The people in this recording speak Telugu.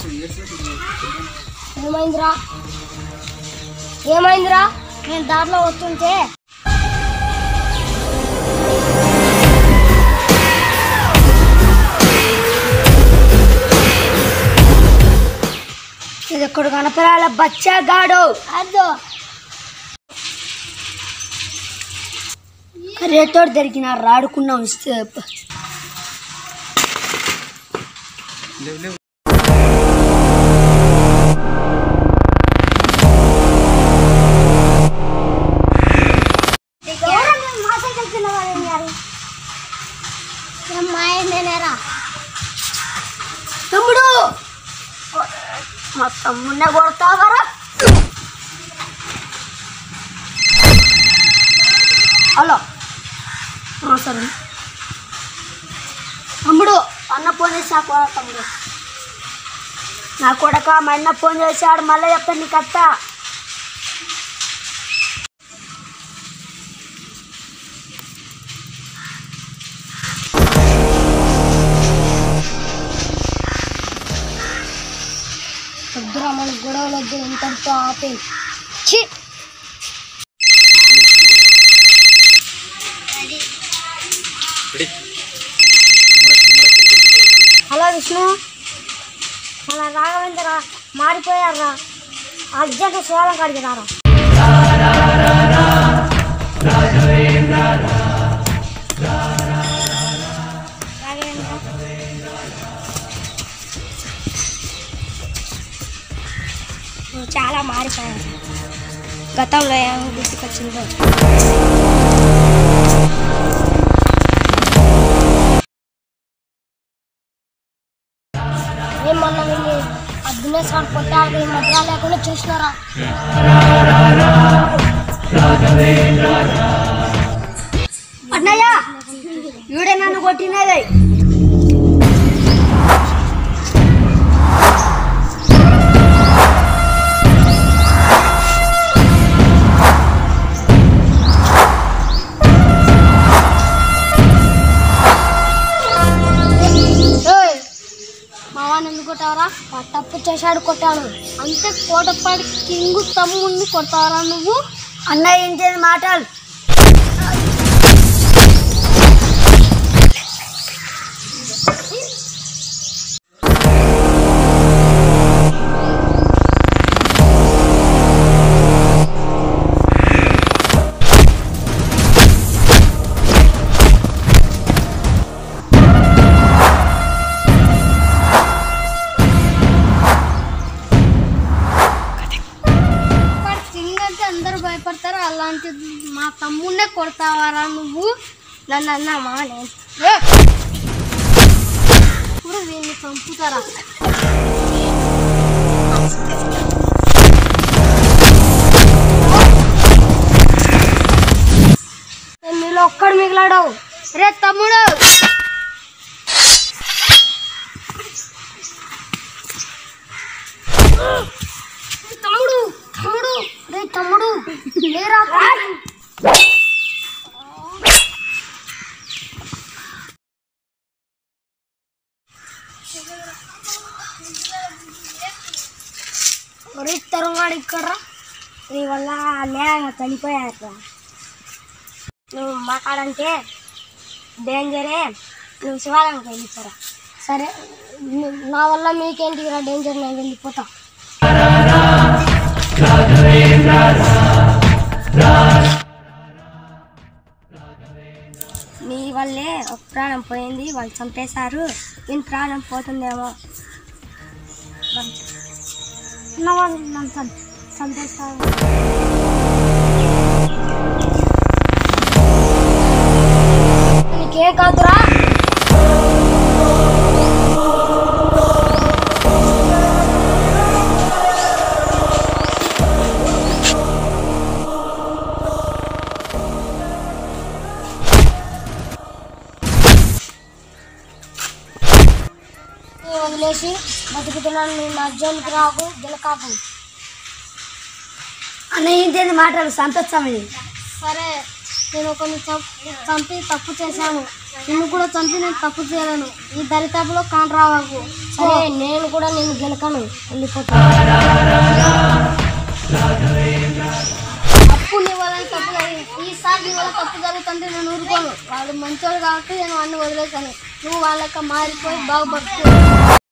ఏమైందిరా ఏమైందిరా నేను దారిలో వస్తుంటే ఇది ఎక్కడ కనపరాల బచ్చగాడు అదో కర్రేతోడు దొరికిన రాడుకున్నాం ఇస్తే తమ్ముడు మా తమ్ముడినే కొడతావరా హలో ఆ, సరే తమ్ముడు అన్న ఫోన్ చేసి నాకు తమ్ముడు నా కొడక మా అన్న ఫోన్ చేశాడు మళ్ళీ చెప్తాను నీకు అత్త వద్దురా మన గొడవలు వద్దు ఇంతటితో ఆపే ఛీ హలో విష్ణు మన రాఘవేంద్ర మారిపోయారా అర్జెంట్ సోలం కాడికి రారా నువ్వు చాలా మారిపోయావు గతంలో ఏం గుర్తుకొచ్చిందో ఏమన్నా వీళ్ళు అద్దునే సార్ కొట్టాడు ఈ మధ్య లేకుండా చూసినారా అన్నయ్య వీడే నన్ను కొట్టినది ఏయ్, మా వాడిని ఎందుకు కొట్టావరా వాడు తప్పు చేశాడు కొట్టాడు అంతే కోటపాడి కింగు తమ్ముడిని కొడతావరా నువ్వు అన్నయ్య ఏంటి మాటలు కింగ్ అంటే అందరూ భయపడతారు అలాంటిది మా తమ్ముడినే కొడతావారా నువ్వు నన్ను అన్నామా నేను ఏ! ఇప్పుడు వీళ్ళని చంపుతారా నేను మీలో ఒక్కడు మిగిలాడవు రే తమ్ముడు తమ్ముడు తమ్ముడు రే తమ్ముడు లేరా ఒరే తరువాడు ఇక్కడ నీ వల్ల నేరంగా చనిపోయారు నువ్వు మాట్లాడంటే డేంజరే నువ్వు శివాలయంకి వెళ్ళిపోరా సరే ను- నా వల్ల మీకేంటి రా డేంజర్ నేను వెళ్ళిపోతా మీ వల్లే ఒక ప్రాణం పోయింది వాళ్ళు చంపేశారు ఈయన ప్రాణం పోతుందేమో ఉన్న వాళ్ళు నన్ను చం- చంపేస్తారు నీకే కాదురా నేను వదిలేసి బతుకుతున్నాను నేను అర్జున్కి రాకు గెలకాకు అన్న ఏంటి మాటలు సంతోషం ఇది సరే నేను ఒకరిని చం- చంపి తప్పు చేశాను నిన్ను కూడా చంపి నేను తప్పు చేయలేను ఈ దరితాపులో కాన్ రావాకు సరే నేను కూడా నేను గెలకను వెళ్ళిపోతా అప్పు నీ వల్ల తప్పు జరిగింది ఈసారి నీ వల్ల తప్పు జరుగుతుంటే నేను ఊరుకోను వాళ్ళు మంచోడు కాబట్టి నేను వాడిని వదిలేశాను నువ్వు వాళ్ళకి మారిపోయి బాగుపడుతు